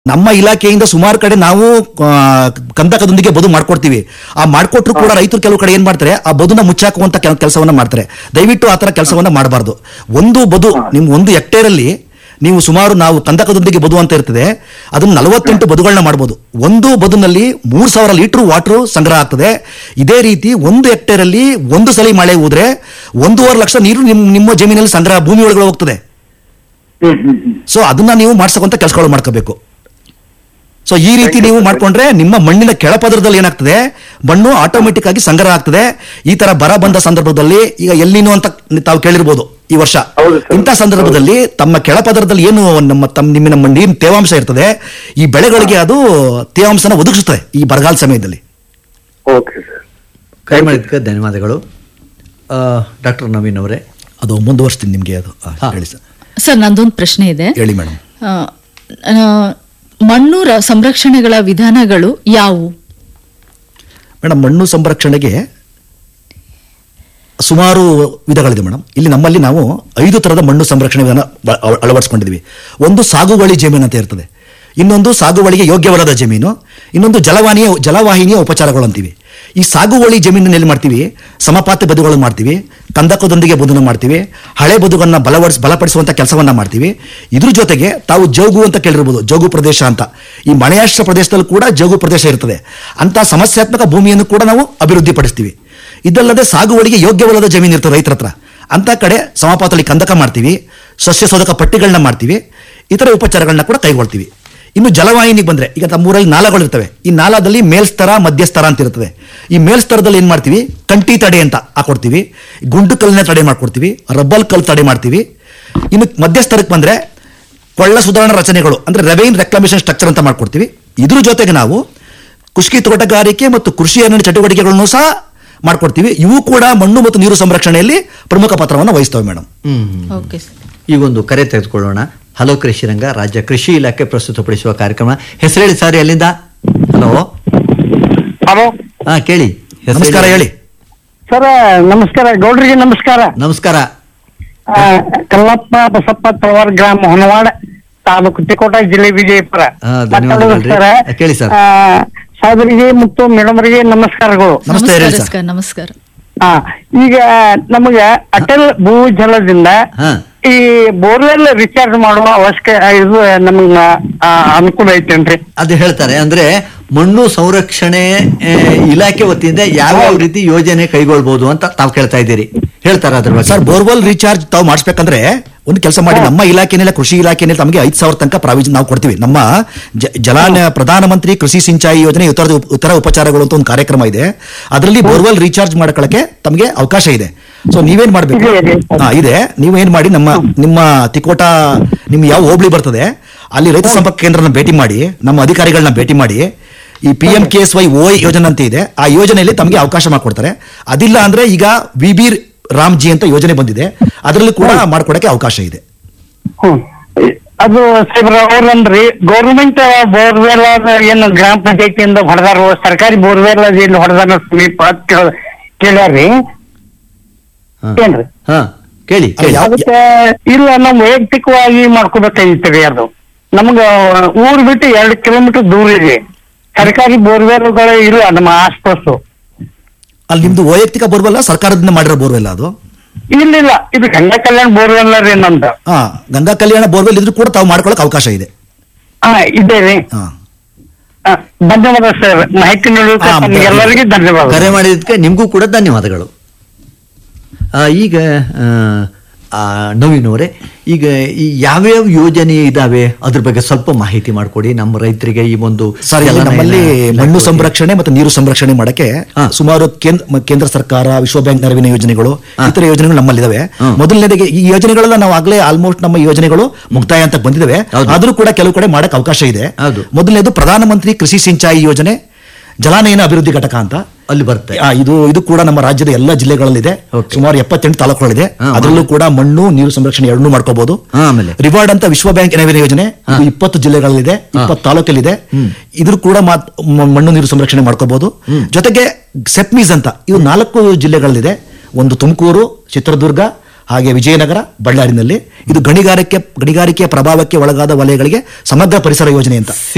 ನಮ್ಮ ಇಲಾಖೆಯಿಂದ ಸುಮಾರು ಕಡೆ ನಾವು ಆ, ಕಂದಕದೊಂದಿಗೆ ಬದು ಮಾಡ್ಕೊಡ್ತೀವಿ ಆ ಮಾಡ್ಕೊಟ್ರು ಕೂಡ ರೈತರು ಕೆಲವು ಕಡೆ ಏನ್ ಮಾಡ್ತಾರೆ ಆ ಬದುನ ಮುಚ್ಚಾಕುವಂತ ಕೆಲಸವನ್ನ ಮಾಡ್ತಾರೆ ದಯವಿಟ್ಟು ಆ ತರ ಕೆಲಸವನ್ನ ಮಾಡಬಾರ್ದು ಒಂದು ಬದು ನಿಮ್ ಒಂದು ಹೆಕ್ಟೇರಲ್ಲಿ ನೀವು ಸುಮಾರು ನಾವು ಕಂದಕದೊಂದಿಗೆ ಬದು ಅಂತ ಇರ್ತದೆ ಅದನ್ನ ನಲವತ್ತೆಂಟು ಬದುಗಳನ್ನ ಮಾಡ್ಬೋದು ಒಂದು ಬದುನಲ್ಲಿ ಮೂರ್ ಸಾವಿರ ಲೀಟರ್ ವಾಟರ್ ಸಂಗ್ರಹ ಆಗ್ತದೆ ಇದೇ ರೀತಿ ಒಂದು ಹೆಕ್ಟೇರಲ್ಲಿ ಒಂದು ಸಲ ಮಳೆ ಹೋದ್ರೆ ಒಂದೂವರೆ ಲಕ್ಷ ನೀರು ನಿಮ್ ನಿಮ್ಮ ಜಮೀನಲ್ಲಿ ಸಂಗ್ರಹ ಭೂಮಿ ಒಳಗಡೆ ಹೋಗ್ತದೆ ಹ್ಮ್ ಹ್ಮ್ ಹ್ಮ್ ಸೊ ಅದನ್ನ ನೀವು ಮಾಡ್ಸಕ್ಕಂತ ಕೆಲಸಗಳು ಮಾಡ್ಕೋಬೇಕು ಸೊ ಈ ರೀತಿ ನೀವು ಮಾಡ್ಕೊಂಡ್ರೆ ನಿಮ್ಮ ಮಣ್ಣಿನ ಕೆಳಪದರದಲ್ಲಿ ಏನಾಗ್ತದೆ ಮಣ್ಣು ಆಟೋಮೆಟಿಕ್ ಆಗಿ ಸಂಗ್ರಹ ಆಗ್ತದೆ ಈ ತರ ಬರ ಬಂದ ಸಂದರ್ಭದಲ್ಲಿ ಈಗ ಎಲ್ಲಿನೋ ಅಂತ ತಾವು ಕೇಳಿರ್ಬೋದು ಈ ವರ್ಷ ಹೌದು ಸರ್. ಇಂಥ ಸಂದರ್ಭದಲ್ಲಿ ತಮ್ಮ ಕೆಳಪದರದಲ್ಲಿ ಏನು ನಮ್ಮ ತಮ್ಮ ನಿಮ್ಮ ನಮ್ಮ ನೀರಿನ ತೇವಾಂಶ ಇರ್ತದೆ ಈ ಬೆಳೆಗಳಿಗೆ ಅದು ತೇವಾಂಶನ ಒದಗಿಸುತ್ತದೆ ಈ ಬರಗಾಲ ಸಮಯದಲ್ಲಿ ಓಕೆ ಸರ್ ಕೈ ಮಾಡಿದ್ದಕ್ಕೆ ಧನ್ಯವಾದಗಳು ಡಾಕ್ಟರ್ ನವೀನ್ ಅವರೇ ಅದು ಮುಂದುವರಿಸ್ತೀನಿ ನಿಮಗೆ ಅದು ಆ, ಹಾ. ಹೇಳಿ ಸರ್ ಸರ್ ನಂದೊಂದು ಪ್ರಶ್ನೆ ಇದೆ ಹೇಳಿ ಮೇಡಮ್ ಆ, ಆ, ಮಣ್ಣು ರ- ಸಂರಕ್ಷಣೆಗಳ ವಿಧಾನಗಳು ಯಾವುವು ಮೇಡಮ್ ಮಣ್ಣು ಸಂರಕ್ಷಣೆಗೆ ಸುಮಾರು ವಿಧಗಳಿದೆ ಮೇಡಮ್ ಇಲ್ಲಿ ನಮ್ಮಲ್ಲಿ ನಾವು ಐದು ತರದ ಮಣ್ಣು ಸಂರಕ್ಷಣೆ ವಿಧಾನ ಬ- ಅಳ- ಅಳವಡಿಸ್ಕೊಂಡಿದ್ವಿ ಒಂದು ಸಾಗುವಳಿ ಜಮೀನು ಅಂತ ಇರ್ತದೆ ಇನ್ನೊಂದು ಸಾಗುವಳಿಗೆ ಯೋಗ್ಯವಲ್ಲದ ಜಮೀನು ಇನ್ನೊಂದು ಜಲವಾಹಿನಿಯ ಜಲವಾಹಿನಿಯ ಉಪಚಾರಗಳು ಅಂತೀವಿ ಈ ಸಾಗುವಳಿ ಜಮೀನಿನಲ್ಲಿ ಮಾಡ್ತೀವಿ ಸಮಪಾತ ಬದುಗಳನ್ನು ಮಾಡ್ತೀವಿ ಕಂದಕದೊಂದಿಗೆ ಬದುವನ್ನು ಮಾಡ್ತೀವಿ ಹಳೆ ಬದುಕನ್ನ ಬಲವಡಿಸ್ ಬಲಪಡಿಸುವಂತ ಕೆಲಸವನ್ನ ಮಾಡ್ತೀವಿ ಇದ್ರ ಜೊತೆಗೆ ತಾವು ಜೋಗು ಅಂತ ಕೇಳಿರ್ಬೋದು ಜೋಗು ಪ್ರದೇಶ ಅಂತ ಈ ಮಳೆಯಾಶ್ರ ಪ್ರದೇಶದಲ್ಲಿ ಕೂಡ ಜೋಗು ಪ್ರದೇಶ ಇರ್ತದೆ ಅಂತ ಸಮಸ್ಯಾತ್ಮಕ ಭೂಮಿಯನ್ನು ಕೂಡ ನಾವು ಅಭಿವೃದ್ಧಿಪಡಿಸ್ತೀವಿ ಇದಲ್ಲದೆ ಸಾಗುವಳಿಗೆ ಯೋಗ್ಯವಲ್ಲದ ಜಮೀನು ಇರ್ತದೆ ರೈತರ ಹತ್ರ ಅಂತ ಕಡೆ ಸಮಪಾತದಲ್ಲಿ ಕಂದಕ ಮಾಡ್ತೀವಿ ಸಸ್ಯ ಶೋಧಕ ಪಟ್ಟಿಗಳನ್ನ ಮಾಡ್ತೀವಿ ಇತರ ಉಪಚಾರಗಳನ್ನ ಕೂಡ ಕೈಗೊಳ್ತೀವಿ ಇನ್ನು ಜಲವಾಹಿನಿಗೆ ಬಂದ್ರೆ ಈಗ ನಮ್ಮೂರಲ್ಲಿ ನಾಲಗಳು ಇರ್ತವೆ ಈ ನಾಲದಲ್ಲಿ ಮೇಲ್ಸ್ತರ ಮಧ್ಯಸ್ತರ ಅಂತ ಇರ್ತದೆ ಈ ಮೇಲ್ಸ್ತರದಲ್ಲಿ ಏನ್ ಮಾಡ್ತೀವಿ ಕಂಟಿ ತಡೆ ಅಂತ ಹಾಕೊಡ್ತೀವಿ ಗುಂಡು ಕಲ್ಲಿನ ತಡೆ ಮಾಡ್ಕೊಡ್ತೀವಿ ರಬ್ಬಲ್ ಕಲ್ ತಡೆ ಮಾಡ್ತೀವಿ ಇನ್ನು ಮಧ್ಯಸ್ತರಕ್ಕೆ ಬಂದ್ರೆ ಕೊಳ್ಳ ಸುಧಾರಣಾ ರಚನೆಗಳು ಅಂದ್ರೆ ರೆವೈನ್ ರೆಕ್ಲಮೇಷನ್ ಸ್ಟ್ರಕ್ಚರ್ ಅಂತ ಮಾಡ್ಕೊಡ್ತೀವಿ ಇದ್ರ ಜೊತೆಗೆ ನಾವು ಕುಷ್ಕಿ ತೋಟಗಾರಿಕೆ ಮತ್ತು ಕೃಷಿ ಅರಣ್ಯ ಚಟುವಟಿಕೆಗಳನ್ನು ಸಹ ಮಾಡ್ಕೊಡ್ತೀವಿ ಇವು ಕೂಡ ಮಣ್ಣು ಮತ್ತು ನೀರು ಸಂರಕ್ಷಣೆಯಲ್ಲಿ ಪ್ರಮುಖ ಪಾತ್ರವನ್ನು ವಹಿಸ್ತವೆ ಮೇಡಮ್ ಹ್ಮ್ ಓಕೆ ಸರ್ ಈಗೊಂದು ಕರೆ ತೆಗೆದುಕೊಳ್ಳೋಣ ಹಲೋ ಕೃಷಿ ರಂಗ ರಾಜ್ಯ ಕೃಷಿ ಇಲಾಖೆ ಪ್ರಸ್ತುತಪಡಿಸುವ ಕಾರ್ಯಕ್ರಮ ಹೆಸರು ಹೇಳಿ ಸರ್ ಎಲ್ಲಿಂದ ಹಲೋ ಹಲೋ ಹಾ ಕೇಳಿ ಹೆಸ್ರು ನಮಸ್ಕಾರ ಹೇಳಿ ಸರ್ ನಮಸ್ಕಾರ ಗೌಡ್ರಿಗೆ ನಮಸ್ಕಾರ ನಮಸ್ಕಾರ ಆ, ಕಲ್ಲಪ್ಪ ಬಸಪ್ಪ ತಳವಾರ ಗ್ರಾಮ ಹೊನವಾಡ ತಾಲೂಕು ತಿಕೋಟ ಜಿಲ್ಲೆ ವಿಜಯಪುರ ಆ, ಧನ್ಯವಾದಗಳು ರೀ. ಸರ್ ಕೇಳಿ ಸರ್. ಆ, ಸಾಹೇಬರಿಗೆ ಮತ್ತು ಮೇಡಮ್ರಿಗೆ ನಮಸ್ಕಾರಗಳು ನಮಸ್ತೆ ಹೇಳಿ ಸರ್ ನಮಸ್ಕಾರ ನಮಸ್ಕಾರ ಹಾ ಈಗ ನಮಗ ಅಟಲ್ ಭೂಜಲದಿಂದ ಹಾ ಈ ಬೋರ್ವೆಲ್ ರಿಚಾರ್ಜ್ ಮಾಡುವ ಅವಶ್ಯಕ ಇದು ನಮಗ ಆ, ಅನುಕೂಲ ಐತೇನ್ರಿ ಅದು ಹೇಳ್ತಾರೆ ಅಂದ್ರೆ ಮಣ್ಣು ಸಂರಕ್ಷಣೆ ಆ, ಇಲಾಖೆ ವತಿಯಿಂದ ಯಾವ್ಯಾವ ರೀತಿ ಯೋಜನೆ ಕೈಗೊಳ್ಬಹುದು ಅಂತ ತಾವು ಕೇಳ್ತಾ ಇದ್ದೀರಿ ಹೇಳ್ತಾರ ಅದ್ರ ಬಗ್ಗೆ ಸರ್ ಬೋರ್ವೆಲ್ ರೀಚಾರ್ಜ್ ತಾವು ಮಾಡಿಸ್ಬೇಕಂದ್ರೆ ಒಂದು ಕೆಲಸ ಮಾಡಿ ನಮ್ಮ ಇಲಾಖೆನಲ್ಲಿ ಕೃಷಿ ಇಲಾಖೆಯಲ್ಲಿ ತಮಗೆ ಐದು ಸಾವಿರ ತನಕ ಪ್ರಾವಿಜನ್ ನಾವು ಕೊಡ್ತೀವಿ ನಮ್ಮ ಜ- ಜಲ ಪ್ರಧಾನಮಂತ್ರಿ ಕೃಷಿ ಸಿಂಚಾಯಿ ಯೋಜನೆ ಇತರ ಇತರ ಉಪಚಾರಗಳು ಅಂತ ಒಂದು ಕಾರ್ಯಕ್ರಮ ಇದೆ ಅದರಲ್ಲಿ ಬೋರ್ವೆಲ್ ರೀಚಾರ್ಜ್ ಮಾಡ್ಕೊಳ್ಳಕ್ಕೆ ತಮಗೆ ಅವಕಾಶ ಇದೆ ಸೊ ನೀವೇನ್ ಮಾಡ್ಬೇಕು ಇದೆ, ಇದೆ. ಹಾ ಇದೆ ನೀವೇನ್ ಮಾಡಿ ನಮ್ಮ ನಿಮ್ಮ ತಿಕೋಟ ನಿಮ್ ಯಾವ ಹೋಬಳಿ ಬರ್ತದೆ ಅಲ್ಲಿ ರೈತ ಸಂಪರ್ಕ ಕೇಂದ್ರನ ಭೇಟಿ ಮಾಡಿ ನಮ್ಮ ಅಧಿಕಾರಿಗಳನ್ನ ಭೇಟಿ ಮಾಡಿ ಈ P M K S Y ಓ ಯೋಜನೆ ಅಂತ ಇದೆ ಆ ಯೋಜನೆಯಲ್ಲಿ ತಮಗೆ ಅವಕಾಶ ಮಾಡಿಕೊಡ್ತಾರೆ ಅದಿಲ್ಲ ಅಂದ್ರೆ ಈಗ ವಿ ಬಿ ರಾಮ್ಜಿ ಅಂತ ಯೋಜನೆ ಬಂದಿದೆ ಅದರಲ್ಲಿ ಕೂಡ ಮಾಡ್ಕೊಡಕ್ಕೆ ಅವಕಾಶ ಇದೆ ಹ್ಮ್ ಅದು ಸಾಹೇಬ್ರ ಅವ್ರಂದ್ರಿ ಗೌರ್ಮೆಂಟ್ ಬೋರ್ವೆಲ್ ಏನು ಗ್ರಾಮ ಪಂಚಾಯತಿಯಿಂದ ಹೊಡೆದಾರ ಸರ್ಕಾರಿ ಬೋರ್ವೆಲ್ ಏನು ಹೊಡೆದಾರ ಸಮೀಪ ಅಂತ ಕೇಳ್- ಕೇಳ್ಯಾರ್ರಿ ಹಾ. ಏನ್ರಿ ಹಾ ಕೇಳಿ ಅಲ್ಲ, ಕೇಳಿ. ಯಾವ- ಅದಕ್ಕೆ ಇಲ್ಲ ನಾವು ವೈಯಕ್ತಿಕವಾಗಿ ಮಾಡ್ಕೋಬೇಕಾಗಿತ್ತು ಅದು ನಮ್ಗ ಊರ್ ಬಿಟ್ಟು ಎರಡು ಕಿಲೋಮೀಟರ್ ದೂರ ಇದೆ ಸರ್ಕಾರಿ ಬೋರ್ವೆಲ್ಗಳು ಇಲ್ಲ ನಮ್ಮ ಆಸ್ಪಾಸು ಅಲ್ಲಿ ನಿಮ್ದು ವೈಯಕ್ತಿಕ ಬೋರ್ವೆಲ್ಲ ಸರ್ಕಾರದಿಂದ ಮಾಡಿರೋ ಬೋರ್ವೆಲ್ಲ ಅದು ಇಲ್ಲ ಇಲ್ಲ ಇದು ಗಂಗಾ ಕಲ್ಯಾಣ ಬೋರ್ವೆಲ್ ರೀ ನಮ್ದು ಹಾ ಗಂಗಾ ಕಲ್ಯಾಣ ಬೋರ್ವೆಲ್ ಇದ್ರೂ ಕೂಡ ತಾವು ಮಾಡ್ಕೊಳಕ್ ಅವಕಾಶ ಇದೆ ಹಾ ಇದೆ ರೀ ಹಾ ಆ, ಧನ್ಯವಾದ ಸರ್ ಮಾಹಿತಿ ನೀಡೋದಕ್ಕೆ ಹಾ, ತಮಗೆಲ್ಲರಿಗೂ ಧನ್ಯವಾದ ಕರೆ ಮಾಡಿದ್ದಕ್ಕೆ ನಿಮಗೂ ಕೂಡ ಧನ್ಯವಾದಗಳು ಆ, ಈಗ ಆ, ಆ, ನವೀನ್ ಅವರೇ ಈಗ ಈ ಯಾವ್ಯಾವ ಯೋಜನೆ ಇದಾವೆ ಅದ್ರ ಬಗ್ಗೆ ಸ್ವಲ್ಪ ಮಾಹಿತಿ ಮಾಡಿಕೊಡಿ ನಮ್ಮ ರೈತರಿಗೆ ಈ ಒಂದು ಸರ್ ಇಲ್ಲಿ ಜಲನಯನ ನಮ್ಮಲ್ಲಿ ಇಲಾಖೆ ಮಣ್ಣು ವತಿಯಿಂದ. ಸಂರಕ್ಷಣೆ ಮತ್ತು ನೀರು ಸಂರಕ್ಷಣೆ ಮಾಡಕ್ಕೆ ಹಾ. ಸುಮಾರು ಕೇಂದ್ರ ಮ- ಕೇಂದ್ರ ಸರ್ಕಾರ ವಿಶ್ವ ಬ್ಯಾಂಕ್ ನೆರವಿನ ಯೋಜನೆಗಳು ಹಾ. ಇತರ ಯೋಜನೆಗಳು ನಮ್ಮಲ್ಲಿದಾವೆ ಹ್ಮ್. ಮೊದಲನೇದಾಗಿ ಈ ಯೋಜನೆಗಳೆಲ್ಲ ನಾವು ಆಗ್ಲೇ ಆಲ್ಮೋಸ್ಟ್ ನಮ್ಮ ಯೋಜನೆಗಳು ಮುಕ್ತಾಯ ಅಂತ ಬಂದಿದ್ದಾವೆ ಹೌದು. ಆದ್ರೂ ಕೂಡ ಕೆಲವು ಕಡೆ ಮಾಡಕ್ ಅವಕಾಶ ಇದೆ ಹೌದು. ಮೊದಲನೇದು ಪ್ರಧಾನಮಂತ್ರಿ ಕೃಷಿ ಸಿಂಚಾಯಿ ಯೋಜನೆ ಜಲಾನಯನ ಅಭಿವೃದ್ಧಿ ಘಟಕ ಅಂತ ಅಲ್ಲಿ ಬರುತ್ತೆ ಆ, ಇದು ಇದು ಕೂಡ ನಮ್ಮ ರಾಜ್ಯದ ಎಲ್ಲ ಜಿಲ್ಲೆಗಳಲ್ಲಿದೆ Okay. ಸುಮಾರು ಎಪ್ಪತ್ತೆಂಟು ತಾಲೂಕುಗಳಿದೆ ಹಾ, ಅದರಲ್ಲೂ ಕೂಡ ಮಣ್ಣು ನೀರು ಸಂರಕ್ಷಣೆ ಎರಡನ್ನೂ ಮಾಡ್ಕೋಬಹುದು ಹಾ, ಆಮೇಲೆ? ರಿವಾರ್ಡ್ ಅಂತ ವಿಶ್ವ ಬ್ಯಾಂಕ್ ನೆರವಿನ ಯೋಜನೆ ಹಾ. ಇದು ಇಪ್ಪತ್ತು ಜಿಲ್ಲೆಗಳಲ್ಲಿದೆ ಹಾ. ಇಪ್ಪತ್ತು ತಾಲೂಕಲ್ಲಿದೆ ಹ್ಮ್. ಇದ್ರ ಕೂಡ ಮಾತ್- ಮ- ಮಣ್ಣು ನೀರು ಸಂರಕ್ಷಣೆ ಮಾಡ್ಕೋಬಹುದು ಜೊತೆಗೆ ಸೆಪ್ಮೀಸ್ ಅಂತ ಇದು ನಾಲ್ಕು ಜಿಲ್ಲೆಗಳಲ್ಲಿದೆ ಒಂದು ತುಮಕೂರು ಚಿತ್ರದುರ್ಗ ಹಾಗೆ ವಿಜಯನಗರ ಬಳ್ಳಾರಿನಲ್ಲಿ ಇದು ಗಣಿಗಾರಿಕೆ ಗಣಿಗಾರಿಕೆ ಪ್ರಭಾವಕ್ಕೆ ಒಳಗಾದ ವಲಯಗಳಿಗೆ ಸಮಗ್ರ ಪರಿಸರ ಯೋಜನೆ ಅಂತ